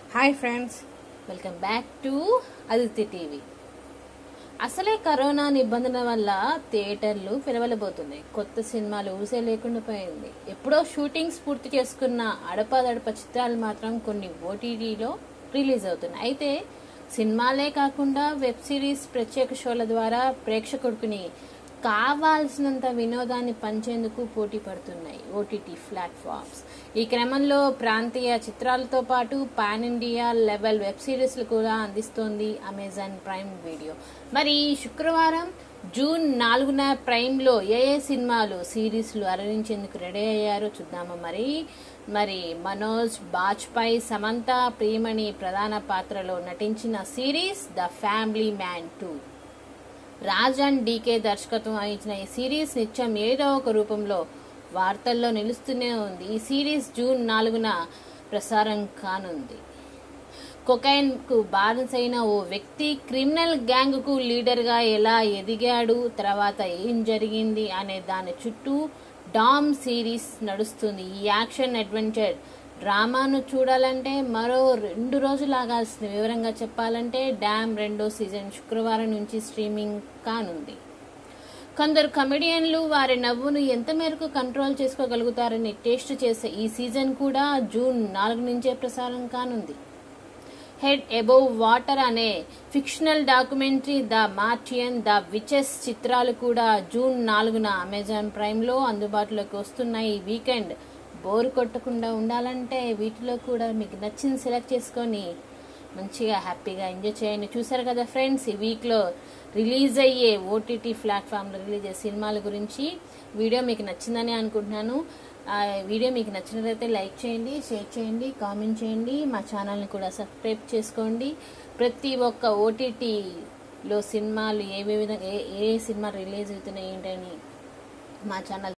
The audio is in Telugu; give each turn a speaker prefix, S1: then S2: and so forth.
S1: hi friends welcome back to Aditi TV అసలే కరోనా నిబంధనల వల్ల థియేటర్లు పిలవలబోతున్నాయి కొత్త సినిమాలు ఊసే లేకుండా పోయింది ఎప్పుడో షూటింగ్స్ పూర్తి చేసుకున్న అడపాదడప చిత్రాలు మాత్రం కొన్ని ఓటీటీలో రిలీజ్ అవుతున్నాయి అయితే సినిమాలే కాకుండా వెబ్ సిరీస్ ప్రత్యేక షోల ద్వారా ప్రేక్షకుడికి కావాల్సినంత వినోదాన్ని పంచేందుకు పోటీ పడుతున్నాయి ఓటీటీ ప్లాట్ఫామ్స్ ఈ క్రమంలో ప్రాంతీయ చిత్రాలతో పాటు పాన్ ఇండియా లెవెల్ వెబ్ సిరీస్లు కూడా అందిస్తోంది అమెజాన్ ప్రైమ్ వీడియో మరి ఈ శుక్రవారం జూన్ నాలుగున ప్రైమ్లో ఏ ఏ సినిమాలు సిరీస్లు అరవించేందుకు రెడీ అయ్యారో చూద్దామా మరి మరి మనోజ్ బాజ్పాయ్ సమంత ప్రియమణి ప్రధాన పాత్రలో నటించిన series the family man two Raj and DK దర్శకత్వం వహించిన ఈ సిరీస్ నిత్యం ఏదో ఒక రూపంలో వార్తల్లో నిలుస్తూనే ఉంది ఈ సిరీస్ జూన్ నాలుగున ప్రసారం కానుంది కొకైన్ కు బానిసైన ఓ వ్యక్తి క్రిమినల్ గ్యాంగ్ కు లీడర్ గా ఎలా ఎదిగాడు తర్వాత ఏం జరిగింది అనే దాని చుట్టూ డామ్ సిరీస్ నడుస్తుంది ఈ యాక్షన్ అడ్వెంచర్ డ్రామాను చూడాలంటే మరో రెండు రోజులు ఆగాల్సిన వివరంగా చెప్పాలంటే డ్యామ్ రెండో సీజన్ శుక్రవారం నుంచి స్ట్రీమింగ్ కానుంది కొందరు కమెడియన్లు వారి నవ్వును ఎంత మేరకు కంట్రోల్ చేసుకోగలుగుతారని టేస్ట్ చేసే ఈ సీజన్ కూడా జూన్ నాలుగు నుంచే ప్రసారం కానుంది హెడ్ అబోవ్ వాటర్ అనే fictional documentary the Martian the witches చిత్రాలు కూడా జూన్ నాలుగున అమెజాన్ ప్రైమ్లో అందుబాటులోకి వస్తున్నాయి ఈ వీకెండ్ బోర్ కొట్టకుండా ఉండాలంటే వీటిలో కూడా మీకు నచ్చింది సెలెక్ట్ చేసుకొని మంచిగా హ్యాపీగా ఎంజాయ్ చేయండి చూసారు కదా ఫ్రెండ్స్ ఈ వీక్లో రిలీజ్ అయ్యే ఓటీటీ ప్లాట్ఫామ్లో రిలీజ్ అయ్యే సినిమాల గురించి వీడియో మీకు నచ్చిందని అనుకుంటున్నాను ఆ వీడియో మీకు నచ్చినట్లయితే లైక్ చేయండి షేర్ చేయండి కామెంట్ చేయండి మా ఛానల్ని కూడా సబ్స్క్రైబ్ చేసుకోండి ప్రతి ఒక్క ఓటీటీలో సినిమాలు ఏ విధంగా ఏ ఏ సినిమా రిలీజ్ అవుతున్నాయి ఏంటని మా ఛానల్